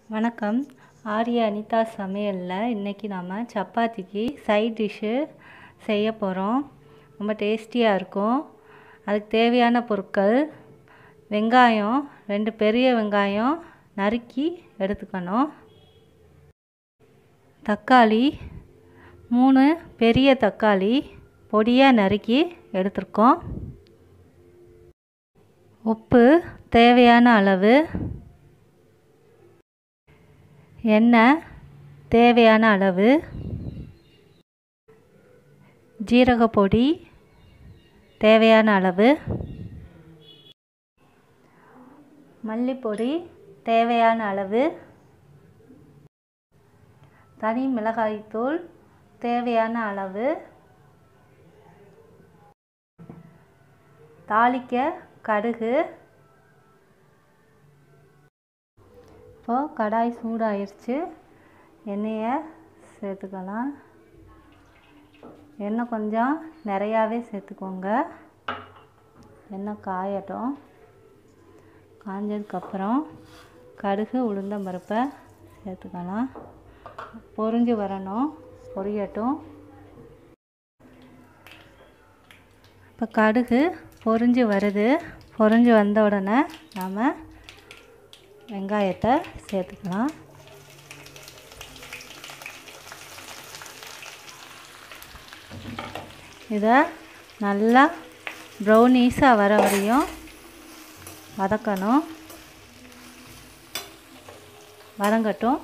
வணக்கம் ஆர்யா அனிதா சமையலில் இன்றைக்கி நாம் சப்பாத்திக்கு சைட் டிஷ்ஷு செய்ய போகிறோம் ரொம்ப டேஸ்டியாக இருக்கும் அதுக்கு தேவையான பொருட்கள் வெங்காயம் ரெண்டு பெரிய வெங்காயம் நறுக்கி எடுத்துக்கணும் தக்காளி மூணு பெரிய தக்காளி பொடியாக நறுக்கி எடுத்துருக்கோம் உப்பு தேவையான அளவு எண்ணெய் தேவையான அளவு ஜீரகப்பொடி தேவையான அளவு மல்லிப்பொடி தேவையான அளவு தனி மிளகாய்த்தூள் தேவையான அளவு தாளிக்க கடுகு இப்போது கடாய் சூடாயிருச்சு எண்ணெயை சேர்த்துக்கலாம் எண்ணெய் கொஞ்சம் நிறையாவே சேர்த்துக்கோங்க எண்ணெய் காயட்டும் காஞ்சதுக்கப்புறம் கடுகு உளுந்தம் பருப்பை சேர்த்துக்கலாம் பொரிஞ்சு வரணும் பொரியட்டும் இப்போ கடுகு பொரிஞ்சு வருது பொரிஞ்சு வந்த உடனே நாம் வெங்காயத்தை சேர்த்துக்கலாம் இதை நல்லா ப்ரௌனீஸாக வர வரையும் வதக்கணும் வதங்கட்டும்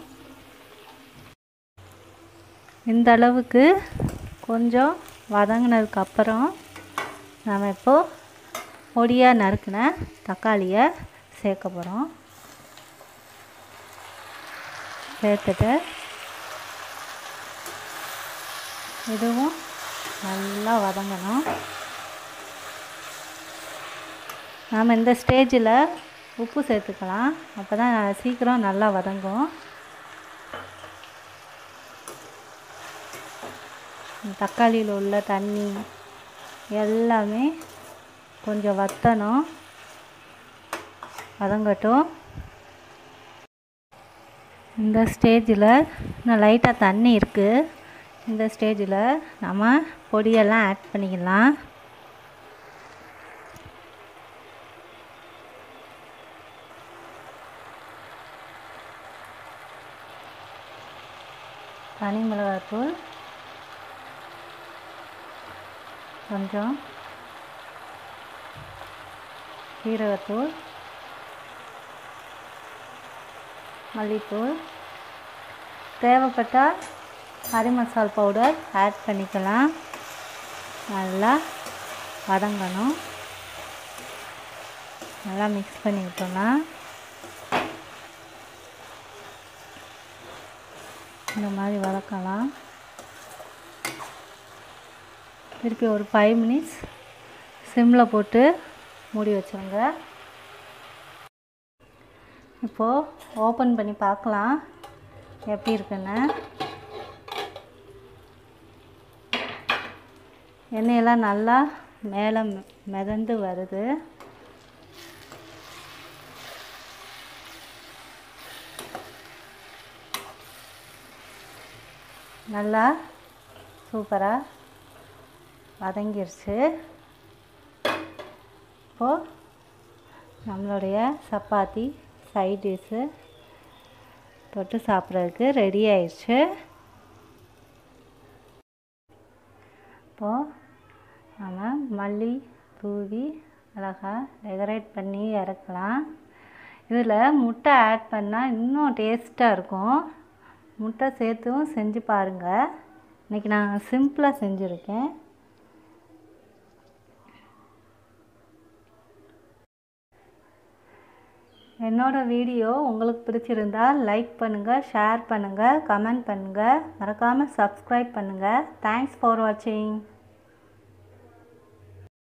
இந்த அளவுக்கு கொஞ்சம் வதங்கினதுக்கப்புறம் நாம் இப்போது பொடியாக நறுக்கின தக்காளியை சேர்க்க போகிறோம் சேர்த்துட்டு இதுவும் நல்லா வதங்கணும் நாம் இந்த ஸ்டேஜில் உப்பு சேர்த்துக்கலாம் அப்போ தான் சீக்கிரம் நல்லா வதங்கும் தக்காளியில் உள்ள தண்ணி எல்லாமே கொஞ்சம் வற்றணும் வதங்கட்டும் இந்த ஸ்டேஜில் இன்னும் லைட்டாக தண்ணி இருக்குது இந்த ஸ்டேஜில் நம்ம பொடியெல்லாம் ஆட் பண்ணிக்கலாம் தனி மிளகாத்தூள் கொஞ்சம் சீரகத்தூள் மல்லித்தூள் தேவைப்பட்டால் கறி மசால் பவுடர் ஆட் பண்ணிக்கலாம் நல்லா வதங்கணும் நல்லா மிக்ஸ் பண்ணிக்கிட்டோன்னா இந்த மாதிரி வதக்கலாம் திருப்பி ஒரு ஃபைவ் மினிட்ஸ் சிம்மில் போட்டு மூடி வச்சுருங்க இப்போது ஓப்பன் பண்ணி பார்க்கலாம் எப்படி இருக்குன்னு எண்ணெயெல்லாம் நல்லா மேலே மிதந்து வருது நல்லா சூப்பராக வதங்கிருச்சு இப்போது நம்மளுடைய சப்பாத்தி சைட் டிஷ்ஷு தொட்டு சாப்பிட்றதுக்கு ரெடி ஆயிடுச்சு இப்போது நம்ம மல்லி தூவி அழகாக டெக்கரேட் பண்ணி இறக்கலாம் இதில் முட்டை ஆட் பண்ணால் இன்னும் டேஸ்ட்டாக இருக்கும் முட்டை சேர்த்தும் செஞ்சு பாருங்கள் இன்றைக்கி நான் சிம்பிளாக செஞ்சுருக்கேன் என்னோடய வீடியோ உங்களுக்கு பிடிச்சிருந்தா லைக் பண்ணுங்கள் ஷேர் பண்ணுங்கள் கமெண்ட் பண்ணுங்கள் மறக்காமல் சப்ஸ்கிரைப் பண்ணுங்கள் தேங்க்ஸ் ஃபார் வாட்சிங்